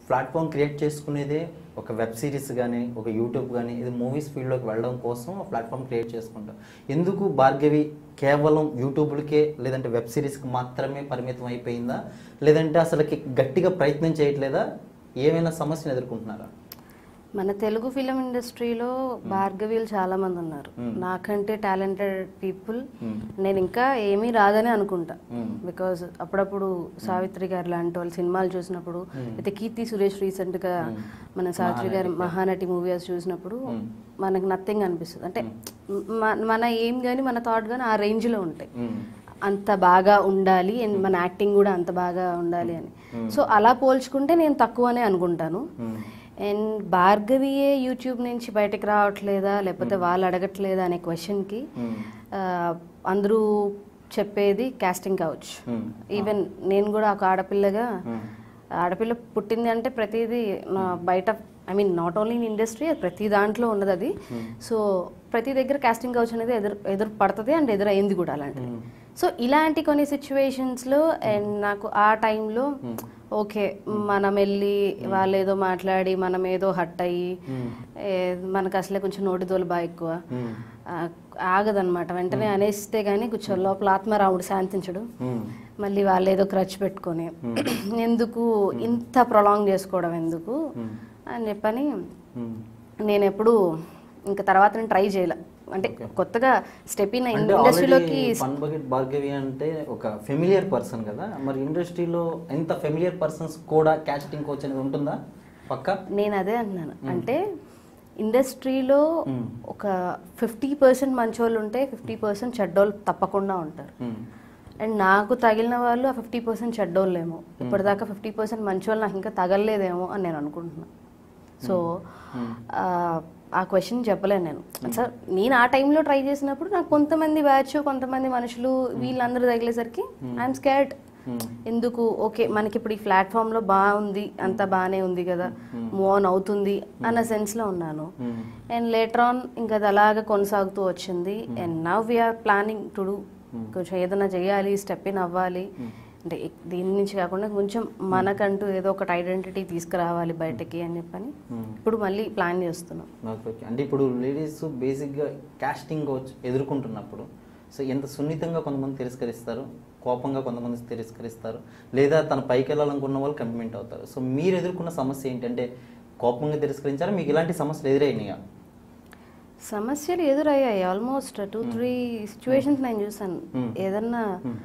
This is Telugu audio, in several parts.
ప్లాట్ఫామ్ క్రియేట్ చేసుకునేదే ఒక వెబ్ సిరీస్ కానీ ఒక యూట్యూబ్ కానీ ఇది మూవీస్ ఫీల్డ్లోకి వెళ్ళడం కోసం ఆ ప్లాట్ఫామ్ క్రియేట్ చేసుకుంటాం ఎందుకు భార్గవి కేవలం యూట్యూబ్లకే లేదంటే వెబ్ సిరీస్కి మాత్రమే పరిమితం అయిపోయిందా లేదంటే అసలుకి గట్టిగా ప్రయత్నం చేయట్లేదా ఏమైనా సమస్యను ఎదుర్కొంటున్నారా మన తెలుగు ఫిలిం ఇండస్ట్రీలో భార్గవీలు చాలా మంది ఉన్నారు నాకంటే టాలెంటెడ్ పీపుల్ నేను ఇంకా ఏమీ రాదని అనుకుంటా బికాజ్ అప్పుడప్పుడు సావిత్రి గారు లాంటి వాళ్ళ సినిమాలు చూసినప్పుడు అయితే కీర్తి సురేష్ రీసెంట్ గా మన సావిత్రి గారి మహానటి మూవీస్ చూసినప్పుడు మనకు నథింగ్ అనిపిస్తుంది అంటే మ- మన ఏం కానీ మన థాట్ కానీ ఆ రేంజ్ లో ఉంటాయి అంత బాగా ఉండాలి అండ్ మన యాక్టింగ్ కూడా అంత బాగా ఉండాలి అని సో అలా పోల్చుకుంటే నేను తక్కువనే అనుకుంటాను అండ్ భార్గవియే యూట్యూబ్ నుంచి బయటకు రావట్లేదా లేకపోతే వాళ్ళు అడగట్లేదా అనే క్వశ్చన్కి అందరూ చెప్పేది కాస్టింగ్ కౌచ్ ఈవెన్ నేను కూడా ఒక ఆడపిల్లగా ఆడపిల్ల పుట్టింది అంటే ప్రతిదీ నా బయట I mean not only in industry ప్రతి దాంట్లో ఉన్నది అది సో ప్రతి దగ్గర కాస్టింగ్ కౌచ్ అనేది ఎదురు ఎదురు పడుతుంది అండ్ ఎదురైంది కూడా అలాంటిది సో ఇలాంటి కొన్ని సిచ్యువేషన్స్లో అండ్ నాకు ఆ టైంలో ఓకే మనం వెళ్ళి వాళ్ళు ఏదో మాట్లాడి మనం ఏదో హట్ అయ్యి ఏ, మనకు అసలే కొంచెం నోటి దోలు బాగా ఎక్కువ ఆ, ఆగదన్నమాట వెంటనే అనేస్తే కానీ కొంచెం లోపల ఆత్మరాముడు శాంతించడు మళ్ళీ వాళ్ళు ఏదో క్రచ్ పెట్టుకొని ఎందుకు ఇంత ప్రొలాంగ్ చేసుకోవడం ఎందుకు అని చెప్పని నేను ఎప్పుడు ఇంకా తర్వాత నేను ట్రై చేయలే అంటే కొత్తగా స్టెప్ ఇన్ అంటే ఇండస్ట్రీలోకి ఫన్ బకెట్ భార్గవి అంటే ఒక ఫెమిలియర్ పర్సన్ కదా మరి ఇండస్ట్రీలో ఎంత ఫెమిలియర్ పర్సన్స్ కూడా క్యాస్టింగ్ కోచ్ అనేది ఉంటుందా పక్క నేను అదే అంటున్నాను అంటే ఇండస్ట్రీలో ఒక ఫిఫ్టీ పర్సెంట్ మంచోళ్ళు ఉంటే ఫిఫ్టీ పర్సెంట్ చెడ్డోళ్ళు తప్పకుండా ఉంటారు అండ్ నాకు తగిలిన వాళ్ళు ఆ ఫిఫ్టీ పర్సెంట్ చెడ్డోళ్ళేమో ఇప్పటిదాకా ఫిఫ్టీ పర్సెంట్ మంచోళ్ళు నాకు ఇంకా తగలలేదేమో అని నేను అనుకుంటున్నాను సో ఆ క్వశ్చన్ చెప్పలేను నేను సార్ నేను ఆ టైంలో ట్రై చేసినప్పుడు నాకు కొంతమంది బ్యాచ్ కొంతమంది మనుషులు వీళ్ళందరూ తగిలేసరికి ఐఎమ్ స్కేర్డ్ ఎందుకు ఓకే మనకి ఇప్పుడు ఈ ప్లాట్ఫామ్ లో బాగుంది అంత బాగానే ఉంది కదా మూవ్ ఆన్ అవుతుంది అన్న సెన్స్ లో ఉన్నాను అండ్ లేటర్ ఆన్ ఇంకా అది అలాగా కొనసాగుతూ వచ్చింది and now we're planning to do కొంచెం ఏదైనా చేయాలి స్టెప్ ఇన్ అవ్వాలి అంటే ఇక్- దీని నుంచి కాకుండా కొంచెం మనకంటూ ఏదో ఒకటి ఐడెంటిటీ తీసుకురావాలి బయటకి అని చెప్పని ఇప్పుడు మళ్ళీ ప్లాన్ చేస్తున్నాం ఓకే ఓకే అంటే ఇప్పుడు లేడీస్ బేసిక్గా కాస్టింగ్ కోచ్ ఎదుర్కొంటున్నప్పుడు సో ఎంత సున్నితంగా కొంతమంది తిరస్కరిస్తారు కోపంగా కొంతమంది తిరస్కరిస్తారు లేదా తన పైకి వెళ్ళాలనుకున్న వాళ్ళు కంప్లిమెంట్ అవుతారు సో మీరు ఎదుర్కొన్న సమస్య ఏంటంటే కోపంగా తిరస్కరించారా మీకు ఇలాంటి సమస్యలు ఎదురైనాయా సమస్యలు ఎదురయ్యాయి ఆల్మోస్ట్ టూ త్రీ సిచ్యువేషన్స్ నేను చూసాను ఏదన్నా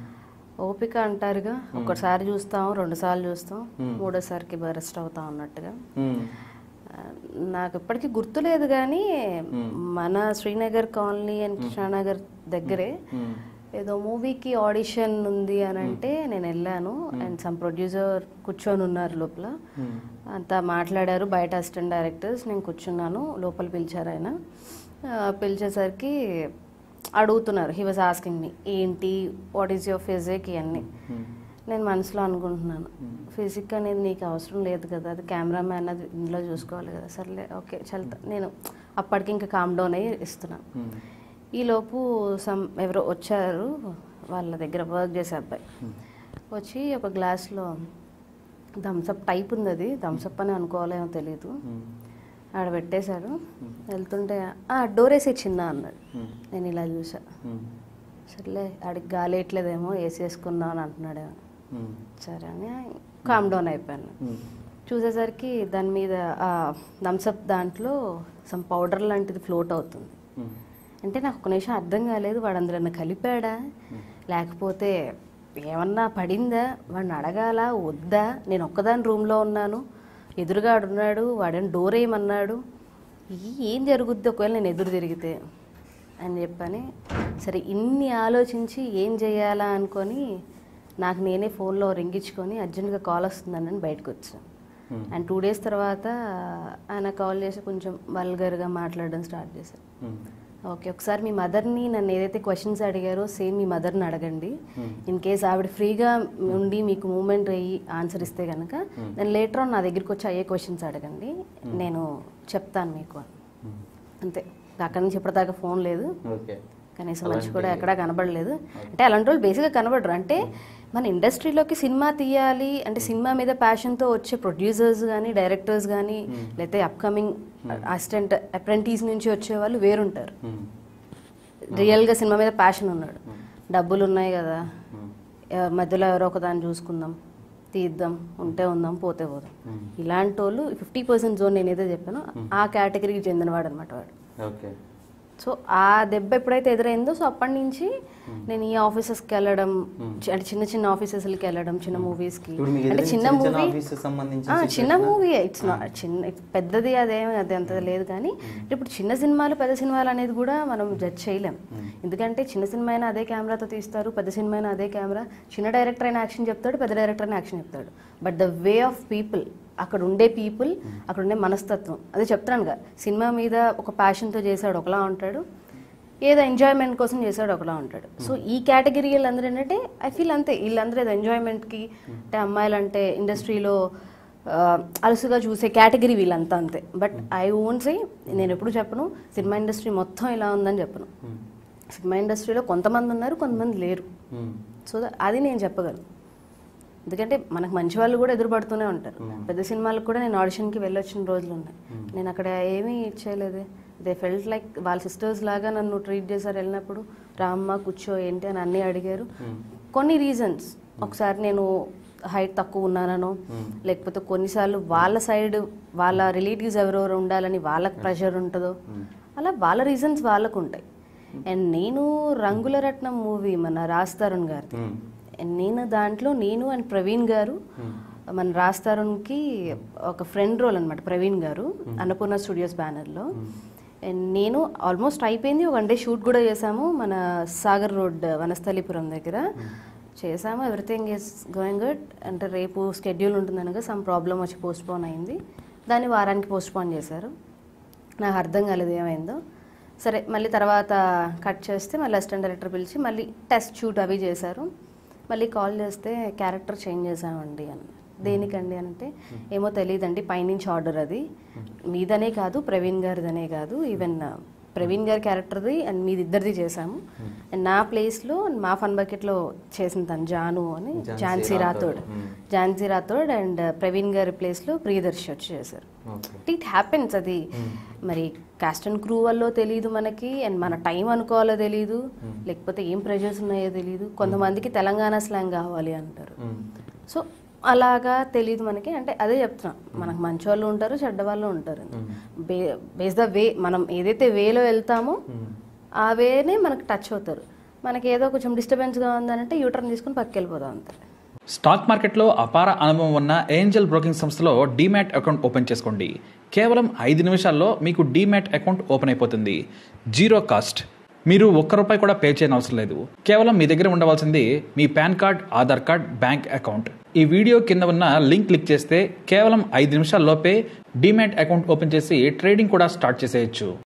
ఓపిక అంటారుగా ఒకసారి చూస్తాం రెండు సార్లు చూస్తాం మూడోసారికి బరెస్ట్ అవుతాం అన్నట్టుగా మ్మ్. ఆ, నాకు ఇప్పటికీ గుర్తులేదు కానీ మన శ్రీనగర్ కాలనీ అండ్ కృష్ణానగర్ దగ్గరే మ్మ్. ఏదో మూవీకి ఆడిషన్ ఉంది అని అంటే నేను వెళ్ళాను అండ్ సమ్ ప్రొడ్యూసర్ కూర్చొని ఉన్నారు లోపల మ్మ్. అంతా మాట్లాడారు బయట అసిస్టెంట్ డైరెక్టర్స్ నేను కూర్చున్నాను లోపల పిలిచారు ఆయన ఆ, పిలిచేసరికి అడుగుతున్నారు హీ వాజ్ ఆస్కింగ్ మీ ఏంటి వాట్ ఈస్ యువర్ ఫిజిక్ ఇవన్నీ మ్మ్. నేను మనసులో అనుకుంటున్నాను ఫిజిక్ అనేది నీకు అవసరం లేదు కదా అది కెమెరామ్యాన్ అది ఇందులో చూసుకోవాలి కదా సర్లే ఓకే చల్తా నేను అప్పటికి ఇంకా కామ్ డౌన్ అయ్యి ఇస్తున్నాను మ్మ్. ఈలోపు సమ్ ఎవరో వచ్చారు వాళ్ళ దగ్గర వర్క్ చేసే అబ్బాయి వచ్చి ఒక గ్లాస్లో థమ్సప్ టైప్ ఉంది అది థమ్సప్ అని అనుకోవాలేమో తెలియదు మ్మ్. ఆడ పెట్టేశాడు వెళ్తుంటే "ఆ, డోర్ వేసే చిన్న అన్నాడు మ్మ్. నేను ఇలా చూసా మ్మ్. సర్లే ఆడికి గాలి వేయట్లేదేమో వేసేసుకుందాం అని అంటున్నాడేమో మ్మ్. సరే అని కామ్ డౌన్ అయిపోయాను మ్మ్. చూసేసరికి దాని మీద థమ్సప్ దాంట్లో సమ్ పౌడర్ లాంటిది ఫ్లోట్ అవుతుంది మ్మ్. అంటే నాకు ఒక నిమిషం అర్థం కాలేదు వాడు అందులో ఏమన్నా కలిపాడా లేకపోతే ఏమన్నా పడిందా వాడిని అడగాల వద్దా నేను ఒక్కదాని రూమ్లో ఉన్నాను ఎదురుగా ఉన్నాడు వాడని డోర్ వేయమన్నాడు ఈ ఏం జరుగుద్ది ఒకవేళ నేను ఎదురు తిరిగితే అని చెప్పని సరే ఇన్ని ఆలోచించి ఏం చేయాలా అనుకొని నాకు నేనే ఫోన్లో రింగించుకొని అర్జెంట్గా కాల్ వస్తుందని బయటకు వచ్చాను మ్మ్. అండ్ టూ డేస్ తర్వాత ఆయన కాల్ చేసి కొంచెం వల్గర్గా మాట్లాడడం స్టార్ట్ చేశారు మ్మ్. ఓకే ఒకసారి మీ మదర్ని నన్ను ఏదైతే క్వశ్చన్స్ అడిగారో సేమ్ మీ మదర్ని అడగండి ఇన్ కేస్ ఆవిడ ఫ్రీగా ఉండి మీకు మూమెంట్ అయ్యి ఆన్సర్ ఇస్తే కనుక నేను లేటర్ ఆన్ నా దగ్గరికి వచ్చి అయ్యే క్వశ్చన్స్ అడగండి నేను చెప్తాను మీకు అని. మ్మ్. అంతే అక్కడి నుంచి ఇప్పటిదాకా ఫోన్ లేదు ఓకే కనీసం మనిషి కూడా ఎక్కడా కనబడలేదు అంటే అలాంటి వాళ్ళు బేసిక్గా కనబడరు అంటే మన ఇండస్ట్రీలోకి సినిమా తీయాలి అంటే సినిమా మీద ప్యాషన్తో వచ్చే ప్రొడ్యూసర్స్ కానీ డైరెక్టర్స్ కానీ లేకపోతే అప్కమింగ్ అసిస్టెంట్ అప్రెంటిస్ నుంచి వచ్చే వాళ్ళు వేరుంటారు మ్మ్. రియల్గా సినిమా మీద ప్యాషన్ ఉన్నాడు డబ్బులు ఉన్నాయి కదా మ్మ్. ఆ, మధ్యలో ఎవరో ఒక దాన్ని చూసుకుందాం తీద్దాం ఉంటే ఉందాం పోతే పోదాం మ్మ్. ఇలాంటి వాళ్ళు ఫిఫ్టీ పర్సెంట్ జోన్ నేను ఏదో చెప్పానో ఆ కేటగిరీకి చెందినవాడు అనమాట వాడు ఓకే సో ఆ దెబ్బ ఎప్పుడైతే ఎదురైందో సో అప్పటి నుంచి నేను ఈ ఆఫీసెస్కి వెళ్ళడం చి- అంటే చిన్న చిన్న ఆఫీసెస్కి వెళ్ళడం చిన్న మూవీస్కి ఇప్పుడు మీకు అంటే ఎదురైన చిన్న చిన్న చిన్న మూవీ ఆఫీసెస్ సంబంధించిన చిన్న situation? మూవీ ఇట్స్ నాట్ చిన్న it's పెద్దది అదేం అది అంత లేదు కానీ ఇప్పుడు చిన్న సినిమాలు పెద్ద సినిమాలు అనేది కూడా మనం జడ్జ్ చేయలేం ఎందుకంటే చిన్న సినిమా అయినా అదే కెమెరాతో తీస్తారు పెద్ద సినిమా అయినా అదే కెమెరా చిన్న డైరెక్టర్ అయినా యాక్షన్ చెప్తాడు పెద్ద డైరెక్టర్ అయినా యాక్షన్ చెప్తాడు but the way of people అక్కడ ఉండే పీపుల్ అక్కడ ఉండే మనస్తత్వం అదే చెప్తాను కదా సినిమా మీద ఒక ప్యాషన్తో చేశాడు ఒకలా ఉంటాడు ఏదో ఎంజాయ్మెంట్ కోసం చేశాడు ఒకలా ఉంటాడు సో ఈ కేటగిరీ వీళ్ళందరూ ఏంటంటే ఐ ఫీల్ అంతే వీళ్ళందరూ ఏదో ఎంజాయ్మెంట్కి అంటే అమ్మాయిలు అంటే ఇండస్ట్రీలో అలసుగా చూసే కేటగిరీ వీళ్ళంతా అంతే బట్ ఐ ఓన్ సే నేను ఎప్పుడు చెప్పను సినిమా ఇండస్ట్రీ మొత్తం ఇలా ఉందని చెప్పను మ్మ్. సినిమా ఇండస్ట్రీలో కొంతమంది ఉన్నారు కొంతమంది లేరు మ్మ్. సో అది నేను చెప్పగలను ఎందుకంటే మనకు మంచి వాళ్ళు కూడా ఎదురుపడుతూనే ఉంటారు పెద్ద సినిమాలకు కూడా నేను ఆడిషన్కి వెళ్ళొచ్చిన రోజులు ఉన్నాయి నేను అక్కడ ఏమీ ఇచ్చేయలేదే దే ఫెల్ట్ లైక్ వాళ్ళ సిస్టర్స్ లాగా నన్ను ట్రీట్ చేశారు వెళ్ళినప్పుడు రామ్మ కూర్చో ఏంటి అని అన్నీ అడిగారు కొన్ని రీజన్స్ ఒకసారి నేను హైట్ తక్కువ ఉన్నానో లేకపోతే కొన్నిసార్లు వాళ్ళ సైడ్ వాళ్ళ రిలేటివ్స్ ఎవరెవరు ఉండాలని వాళ్ళకి ప్రెషర్ ఉంటుందో అలా వాళ్ళ రీజన్స్ వాళ్ళకు ఉంటాయి అండ్ నేను రంగుల రత్నం మూవీ మన రాజ్ తరుణ్ గారిది మ్మ్. And నేను దాంట్లో నేను అండ్ ప్రవీణ్ గారు మన రాజ్ తరుణ్కి ఒక ఫ్రెండ్ రోల్ అనమాట ప్రవీణ్ గారు అన్నపూర్ణ స్టూడియోస్ బ్యానర్లో అండ్ నేను ఆల్మోస్ట్ అయిపోయింది ఒక డే షూట్ కూడా చేసాము మన సాగర్ రోడ్ వనస్థలిపురం దగ్గర చేసాము ఎవ్రీథింగ్ ఈస్ గోయింగ్ గుడ్ అంటే రేపు స్కెడ్యూల్ ఉంటుందనగా సమ్ ప్రాబ్లం వచ్చి పోస్ట్ పోన్ అయింది దాన్ని వారానికి పోస్ట్ పోన్ చేశారు నాకు అర్థం కాలేదు ఏమైందో సరే మళ్ళీ తర్వాత కట్ చేస్తే మళ్ళీ అసిస్టెంట్ డైరెక్టర్ పిలిచి మళ్ళీ టెస్ట్ షూట్ అవి చేశారు మళ్ళీ కాల్ చేస్తే క్యారెక్టర్ చేంజ్ చేసామండి అని దేనికండి అని అంటే ఏమో తెలియదండి పైనుంచి ఆర్డర్ అది మీదనే కాదు ప్రవీణ్ గారిదనే కాదు ఈవెన్ ప్రవీణ్ గారి క్యారెక్టర్ది అండ్ మీది ఇద్దరిది చేశాము అండ్ నా ప్లేస్లో మా ఫన్ బకెట్లో చేసిన తను జాను అని ఝాన్సీ ఝాన్సీ రాథోడ్ రాథోడ్. మ్మ్. ఝాన్సీ రాథోడ్ అండ్ ప్రవీణ్ గారి ప్లేస్లో ప్రియదర్శి వచ్చి చేశారు ఓకే ఇట్ హ్యాపెన్స్ అది మరి కాస్ట్ అండ్ క్రూ వల్ల తెలియదు మనకి అండ్ మన టైం అనుకోవాలో తెలియదు లేకపోతే ఏం ప్రెషర్స్ ఉన్నాయో తెలియదు కొంతమందికి తెలంగాణ స్లాంగ్ కావాలి అంటారు మ్మ్. సో అలాగా తెలియదు మనకి అంటే అదే చెప్తున్నా మనకు మంచి వాళ్ళు ఉంటారు చెడ్డ వాళ్ళు ఉంటారు బే బేస్ ద వే మనం ఏదైతే వేలో వెళ్తామో ఆ వేనే మనకు టచ్ అవుతారు మనకి ఏదో కొంచెం డిస్టర్బెన్స్గా ఉందనంటే యూటర్న్ తీసుకుని పక్కకి వెళ్ళిపోదాం అంతే స్టాక్ మార్కెట్లో అపార అనుభవం ఉన్న ఏంజల్ బ్రోకింగ్ సంస్థలో డీమ్యాట్ అకౌంట్ ఓపెన్ చేసుకోండి కేవలం ఐదు నిమిషాల్లో మీకు డీమ్యాట్ అకౌంట్ ఓపెన్ అయిపోతుంది జీరో కాస్ట్ మీరు ఒక్క రూపాయి కూడా పే చేయని అవసరం లేదు కేవలం మీ దగ్గర ఉండవలసింది మీ PAN card Aadhaar card bank account ఈ వీడియో కింద ఉన్న లింక్ క్లిక్ చేస్తే కేవలం ఐదు నిమిషాల్లోపే డీమ్యాట్ అకౌంట్ ఓపెన్ చేసి ట్రేడింగ్ కూడా స్టార్ట్ చేసేయచ్చు